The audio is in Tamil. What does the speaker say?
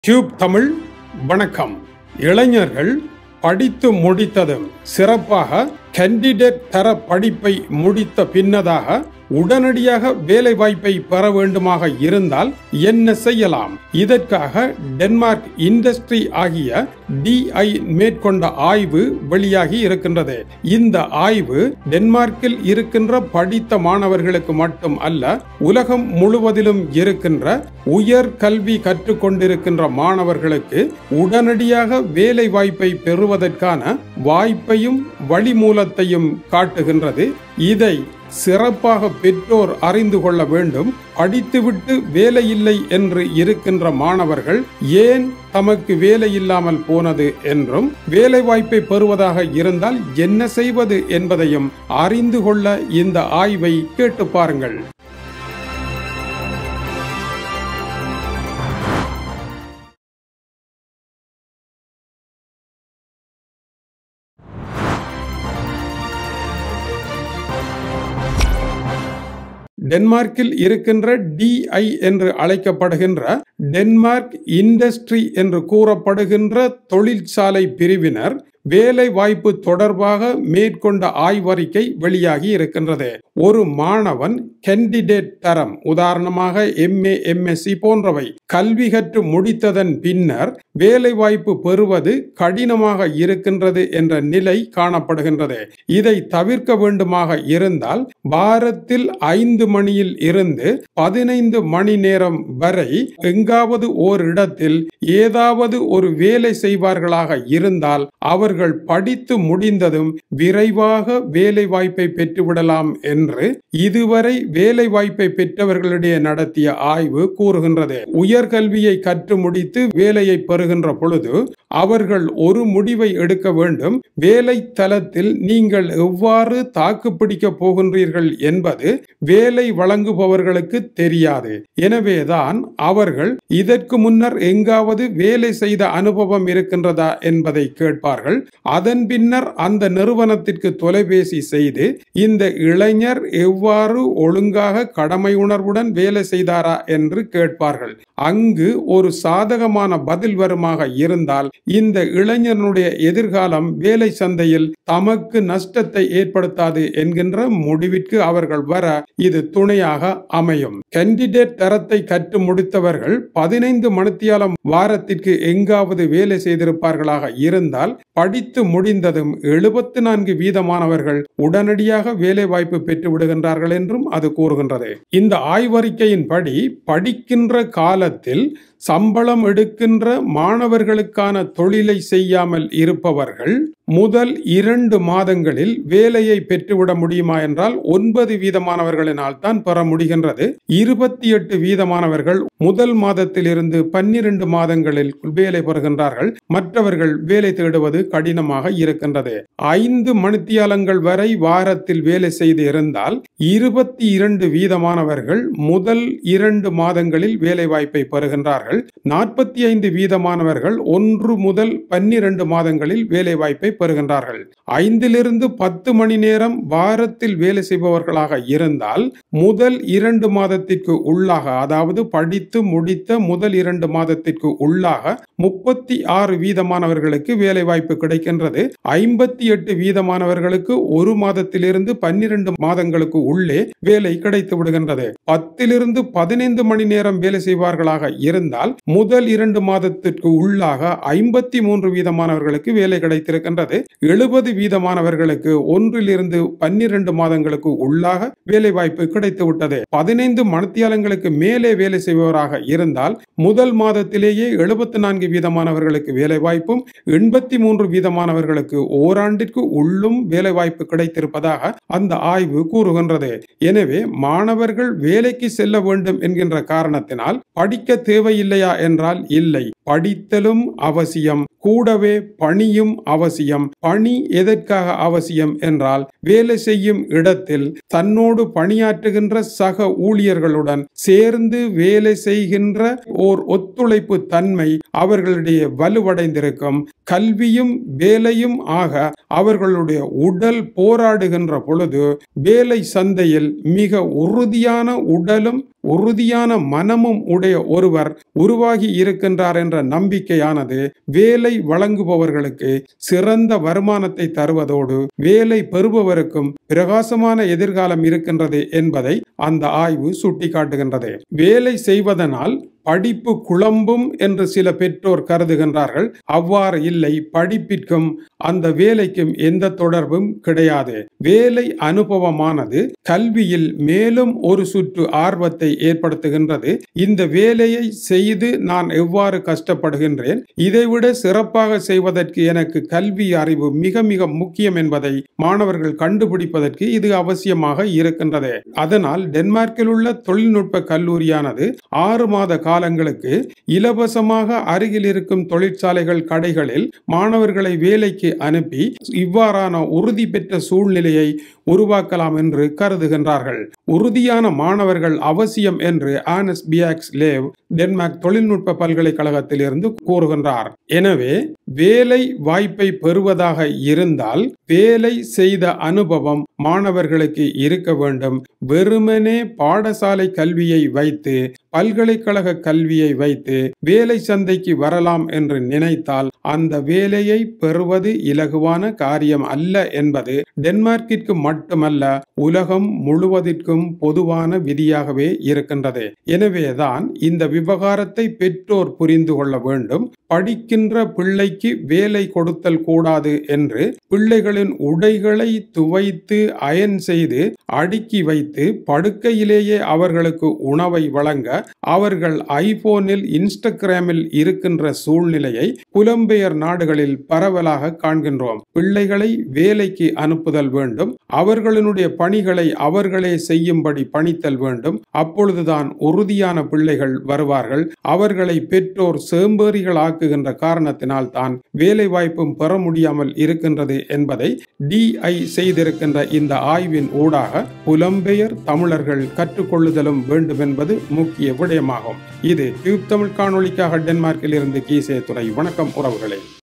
டியூப் தமிழ் வணக்கம் இளைஞர்கள் படித்து முடித்ததும் சிறப்பாக கேண்டிடேட் தர படிப்பை முடித்த பின்னதாக உடனடியாக வேலை வாய்ப்பை பெற வேண்டுமாக இருந்தால் என்ன செய்யலாம் இதற்காக டென்மார்க் இண்டஸ்ட்ரி ஆகிய டிஐ மேற்கொண்ட ஆய்வு வெளியாகி இருக்கின்றது இந்த ஆய்வு டென்மார்க்கில் இருக்கின்ற படித்த மாணவர்களுக்கு மட்டும் அல்ல உலகம் முழுவதிலும் இருக்கின்ற உயர் கல்வி கற்றுக்கொண்டிருக்கின்ற மாணவர்களுக்கு உடனடியாக வேலை வாய்ப்பை பெறுவதற்கான வாய்ப்பையும் வழிமூலத்தையும் காட்டுகின்றது இதை சிறப்பாக பெற்றோர் அறிந்து கொள்ள வேண்டும் படித்துவிட்டு வேலை இல்லை என்று இருக்கின்ற மாணவர்கள் ஏன் தமக்கு வேலை இல்லாமல் போனது என்றும் வேலை வாய்ப்பை பெறுவதாக இருந்தால் என்ன செய்வது என்பதையும் அறிந்து கொள்ள இந்த ஆய்வை கேட்டு பாருங்கள் டென்மார்க்கில் இருக்கின்ற டிஐ என்று அழைக்கப்படுகின்ற டென்மார்க் இண்டஸ்ட்ரி என்று கூறப்படுகின்ற தொழிற்சாலை பிரிவினர் வேலை வாய்ப்பு தொடர்பாக மேற்கொண்ட ஆய்வறிக்கை வெளியாகி இருக்கின்றது ஒரு மாணவன் கேண்டிடேட் தரம் உதாரணமாக எம்ஏ எம்எஸ்சி போன்றவை கல்வி கற்று முடித்ததன் பின்னர் வேலை வாய்ப்பு பெறுவது கடினமாக இருக்கின்றது என்ற நிலை காணப்படுகின்றது இதை தவிர்க்க வேண்டுமாக இருந்தால் வாரத்தில் ஐந்து மணியில் இருந்து பதினைந்து மணி நேரம் வரை எங்காவது ஓரிடத்தில் ஏதாவது ஒரு வேலை செய்வார்களாக இருந்தால் அவர்கள் படித்து முடிந்ததும் விரைவாக வேலை வாய்ப்பை பெற்றுவிடலாம் என்று இதுவரை வேலை வாய்ப்பை பெற்றவர்களிடையே நடத்திய ஆய்வு கூறுகின்றது உயர்கல்வியை கற்று முடித்து வேலையை பெறுகின்ற பொழுது அவர்கள் ஒரு முடிவை எடுக்க வேண்டும் வேலை தளத்தில் நீங்கள் எவ்வாறு தாக்கு பிடிக்க போகின்றீர்கள் என்பது வேலை வழங்குபவர்களுக்கு தெரியாது எனவேதான் அவர்கள் இதற்கு முன்னர் எங்காவது வேலை செய்த அனுபவம் இருக்கின்றதா என்பதை கேட்பார்கள் அதன் பின்னர் அந்த நிறுவனத்திற்கு தொலைபேசி செய்து இந்த இளைஞர் எவ்வாறு ஒழுங்காக கடமை உணர்வுடன் வேலை செய்தாரா என்று கேட்பார்கள் அங்கு ஒரு சாதகமான பதில் வருமாக இருந்தால் இந்த இளைஞனுடைய எதிர்காலம் வேலை சந்தையில் தமக்கு நஷ்டத்தை ஏற்படுத்தாது என்கின்ற முடிவிற்கு அவர்கள் வர இது துணையாக அமையும் கேண்டிடேட் தரத்தை கற்று முடித்தவர்கள் பதினைந்து மணித்தியாலம் வாரத்திற்கு எங்காவது வேலை செய்திருப்பார்களாக இருந்தால் படித்து முடிந்ததும் எழுபத்தி நான்கு வீதமானவர்கள் உடனடியாக வேலை வாய்ப்பு பெற்று விடுகின்றார்கள் என்றும் அது கூறுகின்றது இந்த ஆய்வறிக்கையின்படி படிக்கின்ற காலத்தில் சம்பளம் எடுக்கின்ற மாணவர்களுக்கான தொழிலை செய்யாமல் இருப்பவர்கள் முதல் இரண்டு மாதங்களில் வேலையை பெற்றுவிட முடியுமா என்றால் ஒன்பது வீதமானவர்களினால் தான் பெற முடிகின்றது இருபத்தி எட்டு வீதமானவர்கள் முதல் மாதத்தில் இருந்து பன்னிரண்டு மாதங்களில் வேலை பெறுகின்றார்கள் மற்றவர்கள் வேலை தேடுவது கடினமாக இருக்கின்றது ஐந்து மணித்தியாலங்கள் வரை வாரத்தில் வேலை செய்து இருந்தால் இருபத்தி இரண்டு வீதமானவர்கள் முதல் இரண்டு மாதங்களில் வேலை வாய்ப்பை பெறுகின்றார்கள் நாற்பத்தி ஐந்து வீதமானவர்கள் ஒன்று முதல் பன்னிரண்டு மாதங்களில் வேலை வாய்ப்பை பெறுகின்றார்கள் ஐந்திலிருந்து பத்து மணி நேரம் வாரத்தில் வேலை செய்பவர்களாக இருந்தால் முதல் இரண்டு மாதத்திற்கு உள்ளாக அதாவது படித்து முடித்த முதல் இரண்டு மாதத்திற்கு உள்ளாக முப்பத்தி ஆறு வீதமானவர்களுக்கு வேலை வாய்ப்பு கிடைக்கின்றது ஐம்பத்தி எட்டு வீதமானவர்களுக்கு ஒரு மாதத்திலிருந்து பன்னிரண்டு மாதங்களுக்கு உள்ளே வேலை கிடைத்து விடுகின்றது பத்திலிருந்து பதினைந்து மணி நேரம் வேலை செய்வார்களாக இருந்தால் முதல் இரண்டு மாதத்திற்கு உள்ளாக ஐம்பத்தி மூன்று வீதமானவர்களுக்கு வேலை கிடைத்திருக்கின்றது எழுபது வீதமானவர்களுக்கு ஒன்றிலிருந்து பன்னிரண்டு மாதங்களுக்கு உள்ளாக வேலை வாய்ப்பு கிடைத்து விட்டது பதினைந்து மணத்தியாலங்களுக்கு மேலே வேலை செய்பவராக இருந்தால் முதல் மாதத்திலேயே எழுபத்தி நான்கு வீதமானவர்களுக்கு வேலை வாய்ப்பும் எண்பத்தி மூன்று வீதமானவர்களுக்கு ஓராண்டிற்கு உள்ளும் வேலை வாய்ப்பு கிடைத்திருப்பதாக அந்த ஆய்வு கூறுகின்றது எனவே மாணவர்கள் வேலைக்கு செல்ல வேண்டும் என்கின்ற காரணத்தினால் படிக்க தேவையில்லையா என்றால் இல்லை படித்தலும் அவசியம் கூடவே பணியும் அவசியம் அவசியம் பணி எதற்காக அவசியம் என்றால் வேலை செய்யும் இடத்தில் தன்னோடு பணியாற்றுகின்ற சக ஊழியர்களுடன் சேர்ந்து வேலை செய்கின்ற ஓர் ஒத்துழைப்பு தன்மை அவர்களுடைய வலுவடைந்திருக்கும் கல்வியும் வேலையும் ஆக அவர்களுடைய உடல் போராடுகின்ற பொழுது வேலை சந்தையில் மிக உறுதியான உடலும் உறுதியான மனமும் உடைய ஒருவர் உருவாகி இருக்கின்றார் என்ற நம்பிக்கையானது வேலை வழங்குபவர்களுக்கு சிறந்த வருமானத்தை தருவதோடு வேலை பெறுபவருக்கும் பிரகாசமான எதிர்காலம் இருக்கின்றது என்பதை அந்த ஆய்வு சுட்டிக்காட்டுகின்றது வேலை செய்வதனால் படிப்பு குழம்பும் என்று சில பெற்றோர் கருதுகின்றார்கள் அவ்வாறு இல்லை படிப்பிற்கும் அந்த வேலைக்கும் எந்த தொடர்பும் கிடையாது வேலை அனுபவமானது கல்வியில் மேலும் ஒரு சுற்று ஆர்வத்தை ஏற்படுத்துகின்றது இந்த வேலையை செய்து நான் எவ்வாறு கஷ்டப்படுகின்றேன் இதைவிட சிறப்பாக செய்வதற்கு எனக்கு கல்வி அறிவு மிக மிக முக்கியம் என்பதை மாணவர்கள் கண்டுபிடிப்பதற்கு இது அவசியமாக இருக்கின்றது அதனால் டென்மார்க்கில் உள்ள தொழில்நுட்ப கல்லூரியானது ஆறு மாத காலங்களுக்கு இலவசமாக அருகில் இருக்கும் தொழிற்சாலைகள் கடைகளில் மாணவர்களை வேலைக்கு அனுப்பி இவ்வாறான உறுதி பெற்ற சூழ்நிலையை உருவாக்கலாம் என்று கருதுகின்றார்கள் உறுதியான மாணவர்கள் அவசியம் என்று ஆனஸ் பியாக்ஸ் லேவ் டென்மார்க் தொழில்நுட்ப பல்கலைக்கழகத்தில் இருந்து கூறுகின்றார் எனவே வேலை வாய்ப்பை பெறுவதாக இருந்தால் வேலை செய்த அனுபவம் மாணவர்களுக்கு இருக்க வேண்டும் வெறுமனே பாடசாலை கல்வியை வைத்து பல்கலைக்கழக கல்வியை வைத்து வேலை சந்தைக்கு வரலாம் என்று நினைத்தால் அந்த வேலையை பெறுவது இலகுவான காரியம் அல்ல என்பது டென்மார்க்கிற்கு மட்டுமல்ல உலகம் முழுவதற்கும் பொதுவான விதியாகவே இருக்கின்றது எனவேதான் இந்த விவகாரத்தை பெற்றோர் புரிந்து கொள்ள வேண்டும் படிக்கின்ற பிள்ளைக்கு வேலை கொடுத்தல் கூடாது என்று பிள்ளைகளின் உடைகளை துவைத்து அயன் செய்து அடுக்கி வைத்து படுக்கையிலேயே அவர்களுக்கு உணவை வழங்க அவர்கள் ஐபோனில் இன்ஸ்டாகிராமில் இருக்கின்ற சூழ்நிலையை புலம்பெயர் நாடுகளில் பரவலாக காண்கின்றோம் பிள்ளைகளை வேலைக்கு அனுப்புதல் வேண்டும் அவர்களுடைய பணிகளை அவர்களே செய்யும்படி பணித்தல் வேண்டும் அப்பொழுதுதான் உறுதியான பிள்ளைகள் வருவார்கள் அவர்களை பெற்றோர் சேம்பேறிகள் ஆக்குகின்ற காரணத்தினால் தான் வேலை வாய்ப்பும் பெற முடியாமல் இருக்கின்றது என்பதை டிஐ செய்திருக்கின்ற இந்த ஆய்வின் ஊடாக புலம்பெயர் தமிழர்கள் கற்றுக்கொள்ளுதலும் வேண்டும் என்பது முக்கிய விடயமாகும் இது டியூப் தமிழ் காணொளிக்காக டென்மார்க்கில் இருந்து கீசே துறை வணக்கம் உறவுகளே